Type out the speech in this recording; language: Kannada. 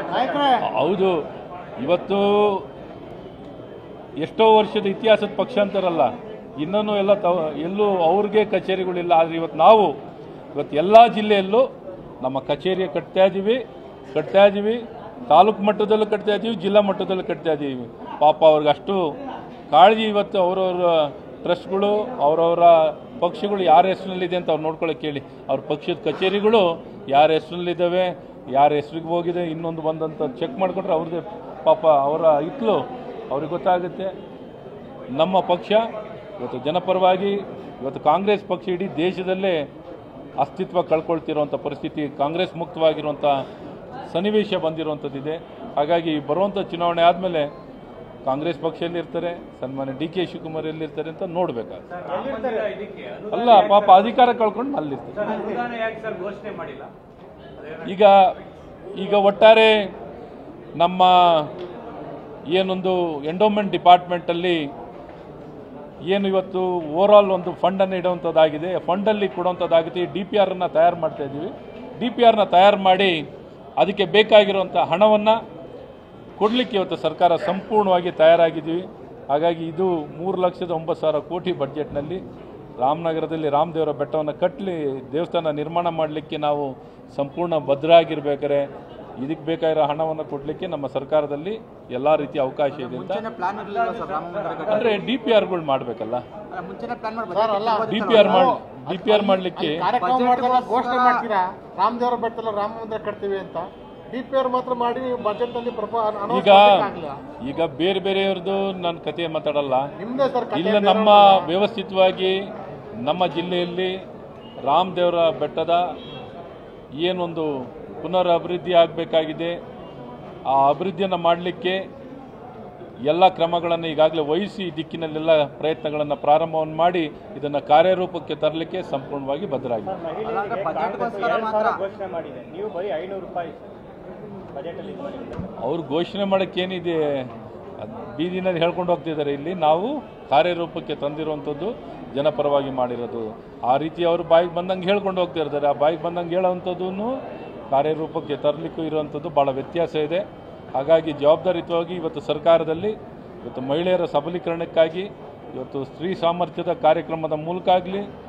ಹೌದು ಇವತ್ತು ಎಷ್ಟೋ ವರ್ಷದ ಇತಿಹಾಸದ ಪಕ್ಷ ಅಂತಾರಲ್ಲ ಇನ್ನೂ ಎಲ್ಲ ತ ಎಲ್ಲೂ ಅವ್ರಿಗೆ ಕಚೇರಿಗಳಿಲ್ಲ ಆದರೆ ಇವತ್ತು ನಾವು ಇವತ್ತು ಎಲ್ಲ ಜಿಲ್ಲೆಯಲ್ಲೂ ನಮ್ಮ ಕಚೇರಿ ಕಟ್ತಾ ಇದ್ದೀವಿ ಕಟ್ತಾ ಇದ್ದೀವಿ ತಾಲೂಕು ಮಟ್ಟದಲ್ಲೂ ಕಟ್ತಾ ಇದ್ದೀವಿ ಜಿಲ್ಲಾ ಮಟ್ಟದಲ್ಲೂ ಕಟ್ತಾ ಇದ್ದೀವಿ ಪಾಪ ಅವ್ರಿಗೆ ಅಷ್ಟು ಕಾಳಜಿ ಇವತ್ತು ಅವರವರ ಟ್ರಸ್ಟ್ಗಳು ಅವರವರ ಪಕ್ಷಗಳು ಯಾರ ಹೆಸರಿನಲ್ಲಿದೆ ಅಂತ ಅವ್ರು ನೋಡ್ಕೊಳ್ಳೋಕೆ ಕೇಳಿ ಅವ್ರ ಪಕ್ಷದ ಕಚೇರಿಗಳು ಯಾರ ಹೆಸರಿನಲ್ಲಿದ್ದಾವೆ ಯಾರ ಹೆಸರಿಗೆ ಹೋಗಿದೆ ಇನ್ನೊಂದು ಬಂದಂತ ಚೆಕ್ ಮಾಡಿಕೊಂಡ್ರೆ ಅವ್ರದ್ದೇ ಪಾಪ ಅವರ ಇತ್ಲು ಅವ್ರಿಗೆ ಗೊತ್ತಾಗುತ್ತೆ ನಮ್ಮ ಪಕ್ಷ ಇವತ್ತು ಜನಪರವಾಗಿ ಇವತ್ತು ಕಾಂಗ್ರೆಸ್ ಪಕ್ಷ ಇಡೀ ದೇಶದಲ್ಲೇ ಅಸ್ತಿತ್ವ ಕಳ್ಕೊಳ್ತಿರುವಂಥ ಪರಿಸ್ಥಿತಿ ಕಾಂಗ್ರೆಸ್ ಮುಕ್ತವಾಗಿರುವಂಥ ಸನ್ನಿವೇಶ ಬಂದಿರುವಂಥದ್ದಿದೆ ಹಾಗಾಗಿ ಬರುವಂಥ ಚುನಾವಣೆ ಆದಮೇಲೆ ಕಾಂಗ್ರೆಸ್ ಪಕ್ಷ ಎಲ್ಲಿರ್ತಾರೆ ಸನ್ಮಾನ್ಯ ಡಿ ಕೆ ಶಿವಕುಮಾರ್ ಎಲ್ಲಿರ್ತಾರೆ ಅಂತ ನೋಡ್ಬೇಕಾಗುತ್ತೆ ಅಲ್ಲ ಪಾಪ ಅಧಿಕಾರ ಕಳ್ಕೊಂಡು ಅಲ್ಲಿರ್ತಾರೆ ಅನುದಾನ ಯಾಕೆ ಸರ್ ಘೋಷಣೆ ಮಾಡಿಲ್ಲ ಈಗ ಈಗ ಒಟ್ಟಾರೆ ನಮ್ಮ ಏನೊಂದು ಎಂಡೋಮೆಂಟ್ ಡಿಪಾರ್ಟ್ಮೆಂಟಲ್ಲಿ ಏನು ಇವತ್ತು ಓವರಾಲ್ ಒಂದು ಫಂಡನ್ನು ಇಡುವಂಥದ್ದಾಗಿದೆ ಫಂಡಲ್ಲಿ ಕೊಡುವಂಥದ್ದಾಗುತ್ತೆ ಡಿ ಪಿ ಆರನ್ನು ತಯಾರು ಮಾಡ್ತಾ ಇದ್ದೀವಿ ಡಿ ಪಿ ಆರ್ನ ತಯಾರು ಮಾಡಿ ಅದಕ್ಕೆ ಬೇಕಾಗಿರುವಂಥ ಹಣವನ್ನು ಕೊಡಲಿಕ್ಕೆ ಇವತ್ತು ಸರ್ಕಾರ ಸಂಪೂರ್ಣವಾಗಿ ತಯಾರಾಗಿದ್ದೀವಿ ಹಾಗಾಗಿ ಇದು ಮೂರು ಲಕ್ಷದ ಒಂಬತ್ತು ಸಾವಿರ ಕೋಟಿ ಬಡ್ಜೆಟ್ನಲ್ಲಿ ರಾಮನಗರದಲ್ಲಿ ರಾಮದೇವರ ಬೆಟ್ಟವನ್ನು ಕಟ್ಟಲಿ ದೇವಸ್ಥಾನ ನಿರ್ಮಾಣ ಮಾಡಲಿಕ್ಕೆ ನಾವು ಸಂಪೂರ್ಣ ಭದ್ರಾಗಿರ್ಬೇಕಾದ್ರೆ ಇದಕ್ಕೆ ಬೇಕಾಗಿರೋ ಹಣವನ್ನು ಕೊಡಲಿಕ್ಕೆ ನಮ್ಮ ಸರ್ಕಾರದಲ್ಲಿ ಎಲ್ಲ ರೀತಿಯ ಅವಕಾಶ ಇದೆ ಅಂತ ಮುಂಚೆನೆ ಪ್ಲಾನ್ ಇರಲಿಲ್ಲ ಸರ್ ರಾಮ ಮಂದಿರ ಕಟ್ಟೋದು. ಅಂದರೆ ಡಿ ಪಿ ಆರ್ಗಳು ಮಾಡಬೇಕಲ್ಲ ಅಲ್ಲ, ಮುಂಚೆನೆ ಪ್ಲಾನ್ ಮಾಡಿ ಸರ್, ಅಲ್ಲ. ಡಿ ಪಿ ಆರ್ ಮಾಡಿ ಡಿ ಪಿ ಆರ್ ಮಾಡಲಿಕ್ಕೆ ಕಾರ್ಯಕ್ರಮ Budget ಮಾಡಿದಾಗ ಗೋಸ್ಕರ- ಘೋಷಣೆ ಮಾಡ್ತೀರಾ ರಾಮದೇವರ ಬೆಟ್ಟದಲ್ಲಿ ರಾಮ ಮಂದಿರ ಕಟ್ತೀವಿ ಅಂತ ಡಿ ಪಿ ಆರ್ ಮಾತ್ರ ಮಾಡಿ ಬಜೆಟ್ ನಲ್ಲಿ ಪ್ರಪ announce ಈಗ ಮಾಡ್ಲಿಕ್ಕಾಗ್ಲಿಲ್ಲ. ಈಗ ಬೇರೆ ಬೇರೆಯವ್ರದ್ದು ನಾನು ಕತೆ ಮಾತಾಡಲ್ಲ ನಿಮ್ದೇ ಸರ್ ಕತೆ ಇಲ್ಲ ನಮ್ಮ ವ್ಯವಸ್ಥಿತವಾಗಿ ನಮ್ಮ ಜಿಲ್ಲೆಯಲ್ಲಿ ರಾಮದೇವರ ಬೆಟ್ಟದ ಏನೊಂದು ಪುನರ್ ಅಭಿವೃದ್ಧಿ ಆಗಬೇಕಾಗಿದೆ ಆ ಅಭಿವೃದ್ಧಿಯನ್ನು ಮಾಡಲಿಕ್ಕೆ ಎಲ್ಲ ಕ್ರಮಗಳನ್ನು ಈಗಾಗಲೇ ವಹಿಸಿ ಈ ದಿಕ್ಕಿನಲ್ಲೆಲ್ಲ ಪ್ರಯತ್ನಗಳನ್ನು ಪ್ರಾರಂಭವನ್ನು ಮಾಡಿ ಇದನ್ನು ಕಾರ್ಯರೂಪಕ್ಕೆ ತರಲಿಕ್ಕೆ ಸಂಪೂರ್ಣವಾಗಿ ಭದ್ರಾಗಿದೆ ಅಲ್ಲ, ಬಜೆಟ್ಗೋಸ್ಕರ ಮಾತ್ರ ಘೋಷಣೆ ಮಾಡಿದೆ ನೀವು ಬರೀ ಐನೂರು ರೂಪಾಯಿ ಬಜೆಟ್ ಅಲ್ಲಿ ಇದು ಮಾಡಿದ್ರೆ ಅವ್ರು ಘೋಷಣೆ ಮಾಡೋಕ್ಕೇನಿದೆ ಅದ್ ಬೀದಿನಲ್ಲಿ ಹೇಳ್ಕೊಂಡು ಹೋಗ್ತಿದ್ದಾರೆ ಇಲ್ಲಿ ನಾವು ಕಾರ್ಯರೂಪಕ್ಕೆ ತಂದಿರುವಂಥದ್ದು ಜನಪರವಾಗಿ ಮಾಡಿರೋದು ಆ ರೀತಿ ಅವರು ಬಾಯಿಗೆ ಬಂದಂಗೆ ಹೇಳ್ಕೊಂಡು ಹೋಗ್ತಾ ಇರ್ತಾರೆ ಆ ಬಾಯಿಗೆ ಬಂದಂಗೆ ಹೇಳೋವಂಥದ್ದು ಕಾರ್ಯರೂಪಕ್ಕೆ ತರಲಿಕ್ಕೂ ಇರುವಂಥದ್ದು ಭಾಳ ವ್ಯತ್ಯಾಸ ಇದೆ ಹಾಗಾಗಿ ಜವಾಬ್ದಾರಿಯುತವಾಗಿ ಇವತ್ತು ಸರ್ಕಾರದಲ್ಲಿ ಇವತ್ತು ಮಹಿಳೆಯರ ಸಬಲೀಕರಣಕ್ಕಾಗಿ ಇವತ್ತು ಸ್ತ್ರೀ ಸಾಮರ್ಥ್ಯದ ಕಾರ್ಯಕ್ರಮದ ಮೂಲಕ ಆಗಲಿ